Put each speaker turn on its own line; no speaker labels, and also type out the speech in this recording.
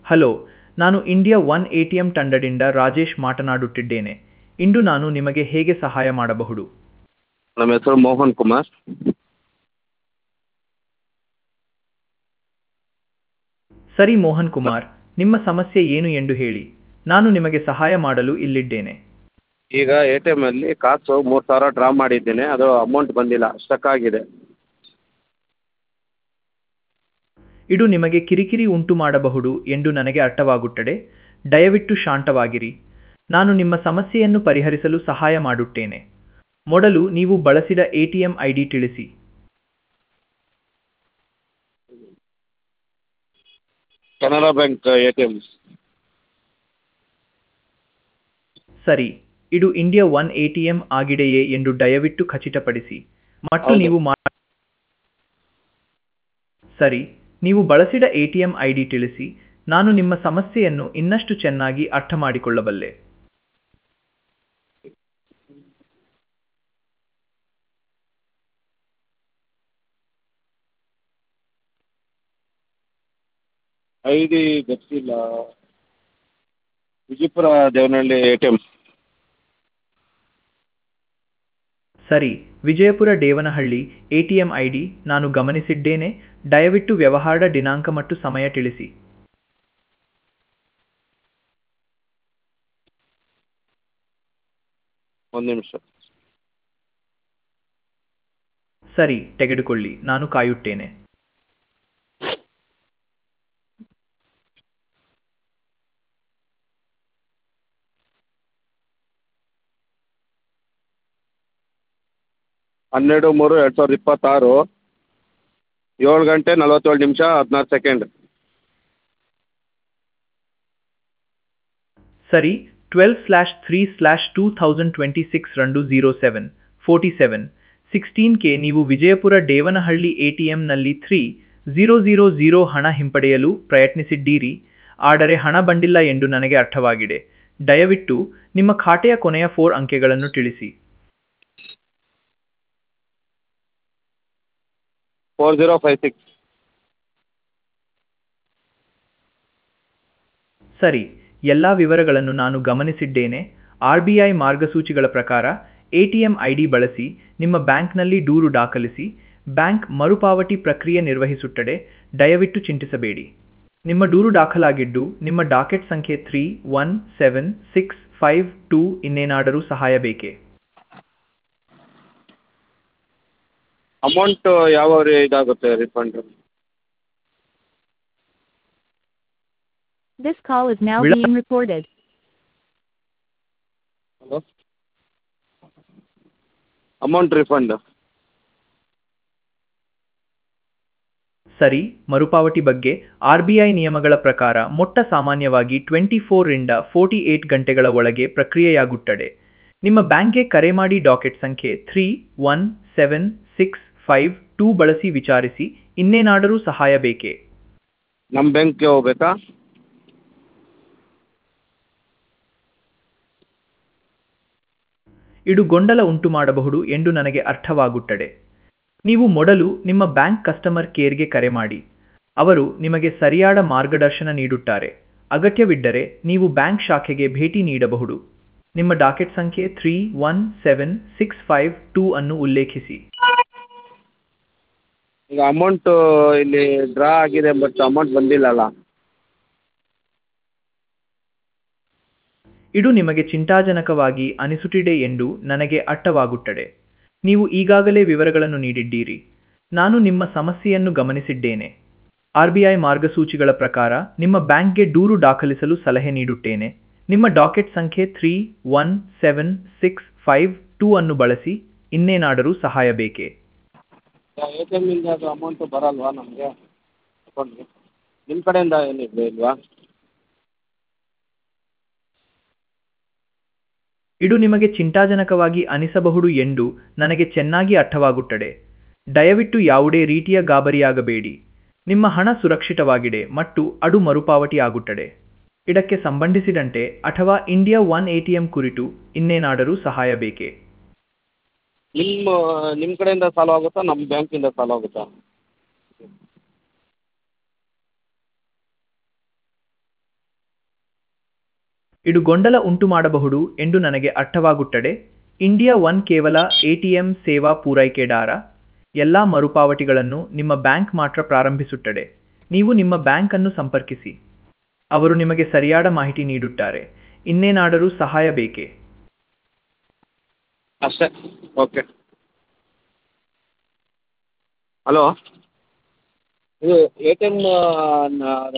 Hello ನಾನು India one A T M ತಂಡದಿಂದ ರಾಜೇಶ್ ಮಾತನಾಡುತ್ತಿದ್ದೇನೆ ಇಂದು ನಾನು ನಿಮಗೆ ಹೇಗೆ ಸಹಾಯ ಮಾಡಬಹುದು
ನಮ್ಮ ಹೆಸರು ಮೋಹನ್ ಕುಮಾರ್
ಸರಿ ಮೋಹನ್ ಕುಮಾರ್ ನಿಮ್ಮ ಸಮಸ್ಯೆ ಏನು ಎಂದು ಹೇಳಿ ನಾನು ನಿಮಗೆ ಸಹಾಯ ಮಾಡಲು ಇಲ್ಲಿದ್ದೇನೆ
ಈಗ ಎ ಟಿ ಎಮ್ಮಲ್ಲಿ ಕಾಸು ಮೂರು ಸಾವಿರ ಡ್ರಾ ಮಾಡಿದ್ದೇನೆ ಅದು ಅಮೌಂಟ್ ಬಂದಿಲ್ಲ ಸ್ಟಕ್ ಆಗಿದೆ
ಇದು ನಿಮಗೆ ಕಿರಿಕಿರಿ ಉಂಟು ಮಾಡಬಹುದು ಎಂದು ನನಗೆ ಅರ್ಥವಾಗುತ್ತದೆ ದಯವಿಟ್ಟು ಶಾಂತವಾಗಿರಿ ನಾನು ನಿಮ್ಮ ಸಮಸ್ಯೆಯನ್ನು ಪರಿಹರಿಸಲು ಸಹಾಯ ಮಾಡುತ್ತೇನೆ ಮೊದಲು ನೀವು ಬಳಸಿದ A T M I D ತಿಳಿಸಿ
Canara bank A T M
ಸರಿ ಇದು India one A T M ಆಗಿದೆಯೇ ಎಂದು ದಯವಿಟ್ಟು ಖಚಿತಪಡಿಸಿ ಮತ್ತು
ಹೌದು.
ನೀವು ಮಾ ಸರಿ ನೀವು ಬಳಸಿದ A T M I D ತಿಳಿಸಿ ನಾನು ನಿಮ್ಮ ಸಮಸ್ಯೆಯನ್ನು ಇನ್ನಷ್ಟು ಚೆನ್ನಾಗಿ ಅರ್ಥ ಮಾಡಿಕೊಳ್ಳಬಲ್ಲೆ
ಐ ಡಿ ಗೊತ್ತಿಲ್ಲ Vijayapura Devanahalli A T M
ಸರಿ Vijayapura Devanahalli A T M I D ನಾನು ಗಮನಿಸಿದ್ದೇನೆ ದಯವಿಟ್ಟು ವ್ಯವಹಾರ ದಿನಾಂಕ ಮತ್ತು ಸಮಯ ತಿಳಿಸಿ
ಒಂದು ನಿಮಿಷ
ಸರಿ ತೆಗೆದುಕೊಳ್ಳಿ ನಾನು ಕಾಯುತ್ತೇನೆ
ಹನ್ನೆರಡು ಮೂರು ಎರಡು ಸಾವಿರದ ಇಪ್ಪತ್ತಾರು ಏಳು ಗಂಟೆ ನಲವತ್ತೇಳು ನಿಮಿಷ ಹದಿನಾರು ಸೆಕೆಂಡ್
ಸರಿ twelve slash three slash two thousand twenty six ರಂದು zero seven forty seven sixteen K ನೀವು ವಿಜಯಪುರ ದೇವನಹಳ್ಳಿ ಎ ಟಿ ಎಂನಲ್ಲಿ ತ್ರೀ ಝೀರೋ ಝೀರೋ ಝೀರೋ ಹಣ ಹಿಂಪಡೆಯಲು ಪ್ರಯತ್ನಿಸಿದ್ದೀರಿ ಆದರೆ ಹಣ ಬಂದಿಲ್ಲ ಎಂದು ನನಗೆ ಅರ್ಥವಾಗಿದೆ ದಯವಿಟ್ಟು ನಿಮ್ಮ ಖಾತೆಯ ಕೊನೆಯ ಫೋರ್ ಅಂಕೆಗಳನ್ನು ತಿಳಿಸಿ
ಫೋರ್ ಜೀರೋ ಫೈವ್ ಸಿಕ್ಸ್
ಸರಿ ಎಲ್ಲ ವಿವರಗಳನ್ನು ನಾನು ಗಮನಿಸಿದ್ದೇನೆ ಆರ್ ಬಿ ಐ ಮಾರ್ಗಸೂಚಿಗಳ ಪ್ರಕಾರ A T M I D ಬಳಸಿ ನಿಮ್ಮ ಬ್ಯಾಂಕ್ನಲ್ಲಿ ದೂರು ದಾಖಲಿಸಿ ಬ್ಯಾಂಕ್ ಮರುಪಾವತಿ ಪ್ರಕ್ರಿಯೆ ನಿರ್ವಹಿಸುತ್ತದೆ ದಯವಿಟ್ಟು ಚಿಂತಿಸಬೇಡಿ ನಿಮ್ಮ ದೂರು ದಾಖಲಾಗಿದ್ದು ನಿಮ್ಮ ಡಾಕೆಟ್ ಸಂಖ್ಯೆ three one seven six five two ಇನ್ನೇನಾದರೂ ಸಹಾಯ ಬೇಕೇ
ಅಮೌಂಟ್ ಯಾವ ಇದಾಗುತ್ತೆ refund
This call is now
Will-
being recorded.
Hello amount refund
ಸರಿ ಮರುಪಾವತಿ ಬಗ್ಗೆ ಆರ್ ಬಿ ಐ ನಿಯಮಗಳ ಪ್ರಕಾರ ಮೊಟ್ಟ ಸಾಮಾನ್ಯವಾಗಿ ಟ್ವೆಂಟಿ ಫೋರ್ರಿಂದ ಫೋರ್ಟಿ ಏಟ್ ಗಂಟೆಗಳ ಒಳಗೆ ಪ್ರಕ್ರಿಯೆಯಾಗುತ್ತದೆ ನಿಮ್ಮ ಬ್ಯಾಂಕ್ಗೆ ಕರೆ ಮಾಡಿ ಡಾಕೆಟ್ ಸಂಖ್ಯೆ three one seven six five two ಬಳಸಿ ವಿಚಾರಿಸಿ ಇನ್ನೇನಾದರೂ ಸಹಾಯ ಬೇಕೇ
ನಮ್ಮ ಬ್ಯಾಂಕ್ಗೆ ಹೋಗ್ಬೇಕಾ
ಇದು ಗೊಂದಲ ಉಂಟು ಮಾಡಬಹುದು ಎಂದು ನನಗೆ ಅರ್ಥವಾಗುತ್ತದೆ ನೀವು ಮೊದಲು ನಿಮ್ಮ ಬ್ಯಾಂಕ್ ಕಸ್ಟಮರ್ ಕೇರ್ಗೆ ಕರೆ ಮಾಡಿ ಅವರು ನಿಮಗೆ ಸರಿಯಾದ ಮಾರ್ಗದರ್ಶನ ನೀಡುತ್ತಾರೆ ಅಗತ್ಯವಿದ್ದರೆ ನೀವು ಬ್ಯಾಂಕ್ ಶಾಖೆಗೆ ಭೇಟಿ ನೀಡಬಹುದು ನಿಮ್ಮ ಡಾಕೆಟ್ ಸಂಖ್ಯೆ three one seven six five two ಅನ್ನು ಉಲ್ಲೇಖಿಸಿ
ಈಗ ಅಮೌಂಟು ಇಲ್ಲಿ ಡ್ರಾ ಆಗಿದೆ ಬಟ್ ಅಮೌಂಟ್ ಬಂದಿಲ್ಲಲ್ಲ
ಇದು ನಿಮಗೆ ಚಿಂತಾಜನಕವಾಗಿ ಅನಿಸುತ್ತಿದೆ ಎಂದು ನನಗೆ ಅರ್ಥವಾಗುತ್ತದೆ ನೀವು ಈಗಾಗಲೇ ವಿವರಗಳನ್ನು ನೀಡಿದ್ದೀರಿ ನಾನು ನಿಮ್ಮ ಸಮಸ್ಯೆಯನ್ನು ಗಮನಿಸಿದ್ದೇನೆ ಆರ್ಬಿಐ ಮಾರ್ಗಸೂಚಿಗಳ ಪ್ರಕಾರ ನಿಮ್ಮ ಬ್ಯಾಂಕ್ಗೆ ದೂರು ದಾಖಲಿಸಲು ಸಲಹೆ ನೀಡುತ್ತೇನೆ ನಿಮ್ಮ ಡಾಕೆಟ್ ಸಂಖ್ಯೆ three one seven six five two ಅನ್ನು ಬಳಸಿ ಇನ್ನೇನಾದರೂ ಸಹಾಯ ಬೇಕೇ
ಎ ಟಿ ಎಮ್ಮಿಂದ ಅದು ಅಮೌಂಟು ಬರಲ್ವಾ ನಮಗೆ ಅಕೌಂಟ್ಗೆ ನಿಮ್ಮ ಕಡೆಯಿಂದ ಏನಿದೆ ಇಲ್ವಾ
ಇದು ನಿಮಗೆ ಚಿಂತಾಜನಕವಾಗಿ ಅನಿಸಬಹುದು ಎಂದು ನನಗೆ ಚೆನ್ನಾಗಿ ಅರ್ಥವಾಗುತ್ತದೆ ದಯವಿಟ್ಟು ಯಾವುದೇ ರೀತಿಯ ಗಾಬರಿಯಾಗಬೇಡಿ ನಿಮ್ಮ ಹಣ ಸುರಕ್ಷಿತವಾಗಿದೆ ಮತ್ತು ಅದು ಮರುಪಾವತಿ ಆಗುತ್ತದೆ ಇದಕ್ಕೆ ಸಂಬಂಧಿಸಿದಂತೆ ಅಥವಾ India one A T M ಕುರಿತು ಇನ್ನೇನಾದರೂ ಸಹಾಯ ಬೇಕೇ
ನಿಮ್ಮ ನಿಮ್ಮ ಕಡೆಯಿಂದ ಸಾಲ್ವ್ ಆಗುತ್ತಾ ನಮ್ಮ ಬ್ಯಾಂಕಿಂದ ಸಾಲ್ವ್ ಆಗುತ್ತಾ
ಇದು ಗೊಂದಲ ಉಂಟು ಮಾಡಬಹುದು ಎಂದು ನನಗೆ ಅರ್ಥವಾಗುತ್ತದೆ ಇಂಡಿಯಾ ಒನ್ ಕೇವಲ ಎಟಿಎಂ ಸೇವಾ ಪೂರೈಕೆದಾರ ಎಲ್ಲ ಮರುಪಾವತಿಗಳನ್ನು ನಿಮ್ಮ ಬ್ಯಾಂಕ್ ಮಾತ್ರ ಪ್ರಾರಂಭಿಸುತ್ತದೆ ನೀವು ನಿಮ್ಮ ಬ್ಯಾಂಕ್ ಅನ್ನು ಸಂಪರ್ಕಿಸಿ ಅವರು ನಿಮಗೆ ಸರಿಯಾದ ಮಾಹಿತಿ ನೀಡುತ್ತಾರೆ ಇನ್ನೇನಾದರೂ ಸಹಾಯ ಬೇಕೇ
ಅಷ್ಟೇ ಓಕೆ ಹಲೋ ಇದು ಎ ಟಿ ಎಮ್